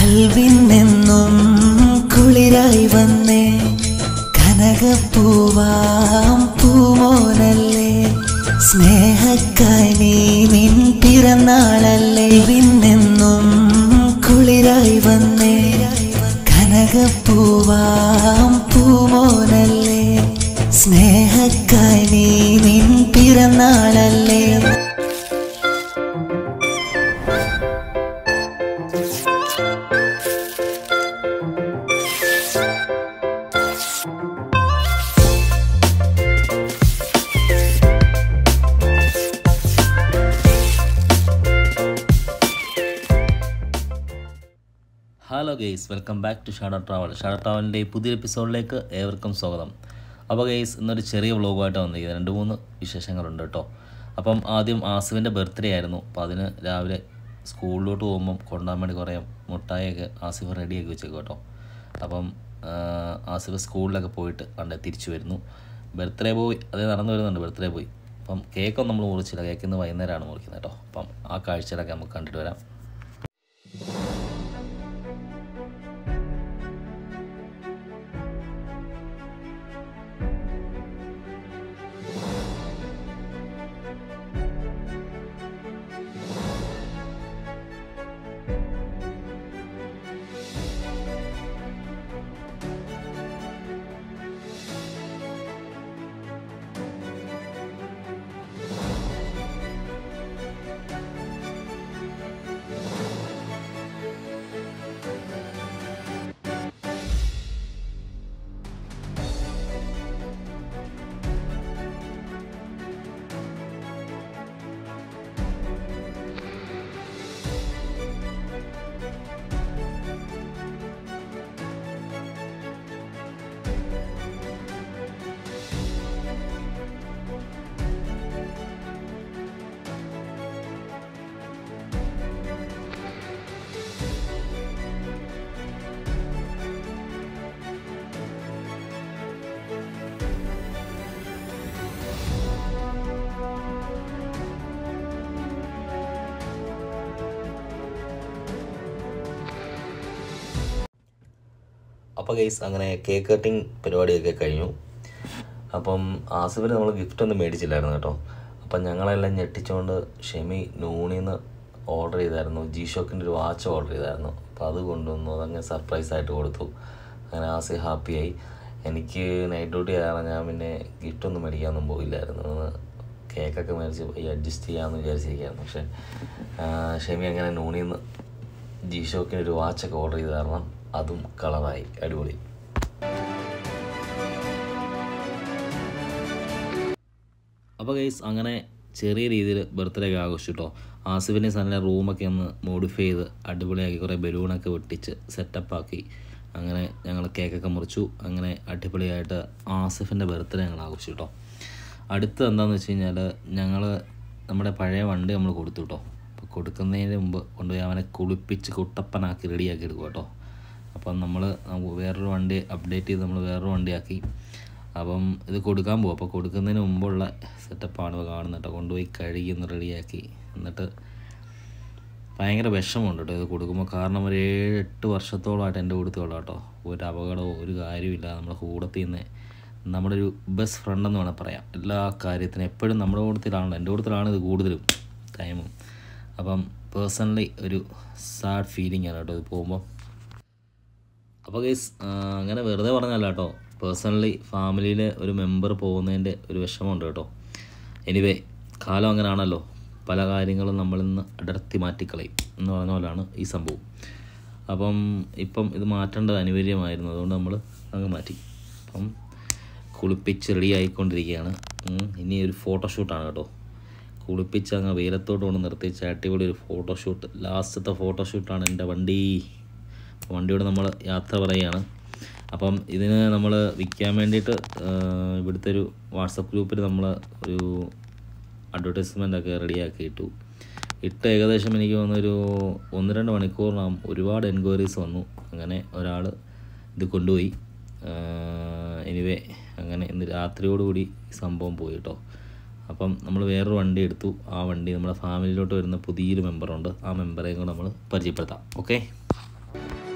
കൽവിൻ നിന്നും കുളിരായി വന്നേ കനകപ്പൂവാം പൂമോനല്ലേ സ്നേഹക്കനി നിൻ പിറന്നാളല്ലേ നിന്നും കുളിരായി വന്നേ കനകപ്പൂവാം പൂമോനല്ലേ സ്നേഹക്കനി നിൻ പിറന്നാളല്ലേ hello guys welcome back to shadow travel shadow ട്രാവലിൻ്റെ പുതിയൊരു എപ്പിസോഡിലേക്ക് ഏവർക്കും സ്വാഗതം അപ്പോൾ ഗെയ്സ് ഇന്നൊരു ചെറിയ വ്ളോഗുമായിട്ട് വന്നിരിക്കുന്നത് രണ്ട് മൂന്ന് വിശേഷങ്ങളുണ്ട് കേട്ടോ അപ്പം ആദ്യം ആസിഫിൻ്റെ ബർത്ത്ഡേ ആയിരുന്നു അപ്പോൾ അതിന് രാവിലെ സ്കൂളിലോട്ട് പോകുമ്പം കൊണ്ടുപോകാൻ വേണ്ടി കുറേ മുട്ടായൊക്കെ ആസിഫ് റെഡിയാക്കി വെച്ചേക്കും കേട്ടോ അപ്പം ആ, ആസിഫ് സ്കൂളിലൊക്കെ പോയിട്ട് കണ്ടേ തിരിച്ചു വരുന്നു ബർത്ത്ഡേ പോയി അതേ നടന്നു വരുന്നുണ്ട് ബർത്ത്ഡേ പോയി അപ്പം കേക്കൊന്നും നമ്മൾ മുറിച്ചില്ല കേക്ക് ഇന്ന് വൈകുന്നേരമാണ് മുറിക്കുന്നത് കേട്ടോ അപ്പം ആ കാഴ്ചകളൊക്കെ നമുക്ക് കണ്ടിട്ട് വരാം അപ്പോൾ ഗൈസ് അങ്ങനെ കേക്ക് കട്ടിങ് പരിപാടിയൊക്കെ കഴിഞ്ഞു അപ്പം ആസിഫിന് നമ്മൾ ഗിഫ്റ്റ് ഒന്നും മേടിച്ചില്ലായിരുന്നു കേട്ടോ അപ്പം ഞങ്ങളെല്ലാം ഞെട്ടിച്ചുകൊണ്ട് ഷെമി നൂണിന്ന് ഓർഡർ ചെയ്തായിരുന്നു ജി ഷോക്കിൻ്റെ ഒരു വാച്ച് ഓർഡർ ചെയ്തായിരുന്നു അപ്പോൾ അത് കൊണ്ടുവന്നു അതങ്ങനെ സർപ്രൈസ് ആയിട്ട് കൊടുത്തു അങ്ങനെ ആസി ഹാപ്പിയായി എനിക്ക് നൈറ്റ് ഡ്യൂട്ടി കാരണം ഞാൻ പിന്നെ ഗിഫ്റ്റ് ഒന്നും മേടിക്കാനൊന്നും പോയില്ലായിരുന്നു ഒന്ന് കേക്കൊക്കെ മേടിച്ച് പോയി അഡ്ജസ്റ്റ് ചെയ്യാമെന്ന് വിചാരിച്ചിരിക്കുകയായിരുന്നു പക്ഷേ ആ, ഷെമി അങ്ങനെ നൂണിന്ന് ജി ഷോക്കിന് ഒരു വാച്ചൊക്കെ ഓർഡർ ചെയ്ത് കാരണം അതും കളറായി അടിപൊളി അപ്പോൾ ഗൈസ് അങ്ങനെ ചെറിയ രീതിയിൽ ബർത്ത്ഡേ ഒക്കെ ആഘോഷിച്ചു കേട്ടോ ആസിഫിൻ്റെ സണ്ണിലെ റൂമൊക്കെ ഒന്ന് മോഡിഫൈ ചെയ്ത് അടിപൊളിയാക്കി കുറേ ബലൂണൊക്കെ വെട്ടിച്ച് സെറ്റപ്പാക്കി അങ്ങനെ ഞങ്ങൾ കേക്കൊക്കെ മുറിച്ചു അങ്ങനെ അടിപൊളിയായിട്ട് ആസിഫിൻ്റെ ബർത്ത്ഡേ ഞങ്ങൾ ആഘോഷിച്ചു കേട്ടോ അടുത്ത് എന്താണെന്ന് വെച്ച് കഴിഞ്ഞാൽ ഞങ്ങൾ നമ്മുടെ പഴയ വണ്ടി നമ്മൾ കൊടുത്തു കേട്ടോ അപ്പോൾ കൊടുക്കുന്നതിന് മുമ്പ് കൊണ്ടുപോയി അവനെ കുളിപ്പിച്ച് കുട്ടപ്പനാക്കി റെഡിയാക്കി എടുക്കും കേട്ടോ അപ്പം നമ്മൾ വേറൊരു വണ്ടി അപ്ഡേറ്റ് ചെയ്ത് നമ്മൾ വേറൊരു വണ്ടിയാക്കി അപ്പം ഇത് കൊടുക്കാൻ പോകും അപ്പോൾ കൊടുക്കുന്നതിന് മുമ്പുള്ള സെറ്റപ്പാണ് ഇപ്പോൾ കാണുന്നത് കേട്ടോ കൊണ്ടുപോയി കഴുകി ഒന്ന് റെഡിയാക്കി എന്നിട്ട് ഭയങ്കര വിഷമമുണ്ട് കേട്ടോ ഇത് കൊടുക്കുമ്പോൾ കാരണം ഒരു ഏഴ് എട്ട് വർഷത്തോളമായിട്ട് എൻ്റെ കൊടുത്തോളാം കേട്ടോ ഒരു അപകടമോ ഒരു കാര്യമില്ല നമ്മുടെ കൂടത്തിൽ നിന്ന് നമ്മുടെ ഒരു ബെസ്റ്റ് ഫ്രണ്ട് എന്ന് വേണം പറയാം എല്ലാ കാര്യത്തിനും എപ്പോഴും നമ്മുടെ കൂട്ടത്തിലാണല്ലോ എൻ്റെ കൂട്ടത്തിലാണ് ഇത് കൂടുതലും ടൈമും അപ്പം പേഴ്സണലി ഒരു സാഡ് ഫീലിംഗ് ആണ് കേട്ടോ ഇത് പോകുമ്പോൾ അപ്പോൾ ഗൈസ് അങ്ങനെ വെറുതെ പറഞ്ഞല്ല കേട്ടോ പേഴ്സണലി ഫാമിലിയിലെ ഒരു മെമ്പർ പോകുന്നതിൻ്റെ ഒരു വിഷമമുണ്ട് കേട്ടോ എനിവേ കാലം അങ്ങനെയാണല്ലോ പല കാര്യങ്ങളും നമ്മളിൽ നിന്ന് അടർത്തി മാറ്റിക്കളയും എന്ന് പറഞ്ഞ പോലെയാണ് ഈ സംഭവം അപ്പം ഇപ്പം ഇത് മാറ്റേണ്ടത് അനിവാര്യമായിരുന്നു അതുകൊണ്ട് നമ്മൾ അങ്ങ് മാറ്റി അപ്പം കുളിപ്പിച്ച് റെഡി ആയിക്കൊണ്ടിരിക്കുകയാണ് ഉം, ഇനി ഒരു ഫോട്ടോഷൂട്ടാണ് കേട്ടോ കുളിപ്പിച്ച് അങ്ങ് വെയിലത്തോട്ട് കൊണ്ട് നിർത്തിച്ച് അടിപൊളി ഒരു ഫോട്ടോഷൂട്ട് ലാസ്റ്റത്തെ ഫോട്ടോഷൂട്ടാണ് എൻ്റെ വണ്ടി വണ്ടിയോട് നമ്മൾ യാത്ര പറയുകയാണ് അപ്പം ഇതിന് നമ്മൾ വിൽക്കാൻ വേണ്ടിയിട്ട് ആ, ഇവിടുത്തെ ഒരു വാട്സപ്പ് ഗ്രൂപ്പിൽ നമ്മൾ ഒരു അഡ്വർടൈസ്മെൻ്റ് ഒക്കെ റെഡിയാക്കി ഇട്ടു ഇട്ട് ഏകദേശം എനിക്ക് തോന്നുന്നൊരു ഒന്ന് രണ്ട് മണിക്കൂറിനാകും ഒരുപാട് എൻക്വയറീസ് വന്നു അങ്ങനെ ഒരാൾ ഇത് കൊണ്ടുപോയി എനിവേ അങ്ങനെ ഇന്ന് രാത്രിയോടുകൂടി ഈ സംഭവം പോയി കേട്ടോ അപ്പം നമ്മൾ വേറൊരു വണ്ടി എടുത്തു ആ വണ്ടി നമ്മുടെ ഫാമിലിയിലോട്ട് വരുന്ന പുതിയൊരു മെമ്പറുണ്ട് ആ മെമ്പറെയും കൂടെ നമ്മൾ പരിചയപ്പെടുത്താം ഓക്കെ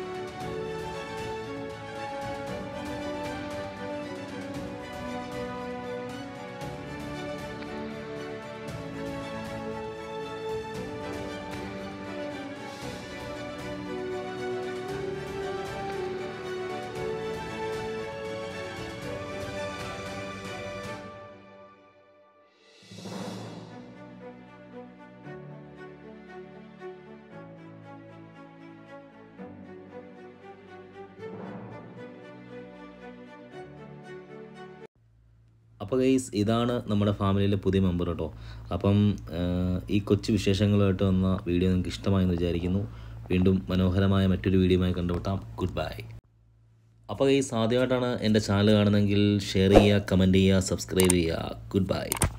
അപ്പോൾ ഗൈസ് ഇതാണ് നമ്മുടെ ഫാമിലിയിലെ പുതിയ മെമ്പർ കേട്ടോ അപ്പം ആ, ഈ കൊച്ചു വിശേഷങ്ങളുമായിട്ട് വന്ന വീഡിയോ നിങ്ങൾക്ക് ഇഷ്ടമായെന്ന് വിചാരിക്കുന്നു വീണ്ടും മനോഹരമായ മറ്റൊരു വീഡിയോയുമായി കണ്ടുമുട്ടാം ഗുഡ് ബൈ അപ്പോൾ ഗൈസ് ആദ്യമായിട്ടാണ് എൻ്റെ ചാനൽ കാണുന്നതെങ്കിൽ ഷെയർ ചെയ്യുക കമൻറ്റ് ചെയ്യുക സബ്സ്ക്രൈബ് ചെയ്യുക ഗുഡ് ബൈ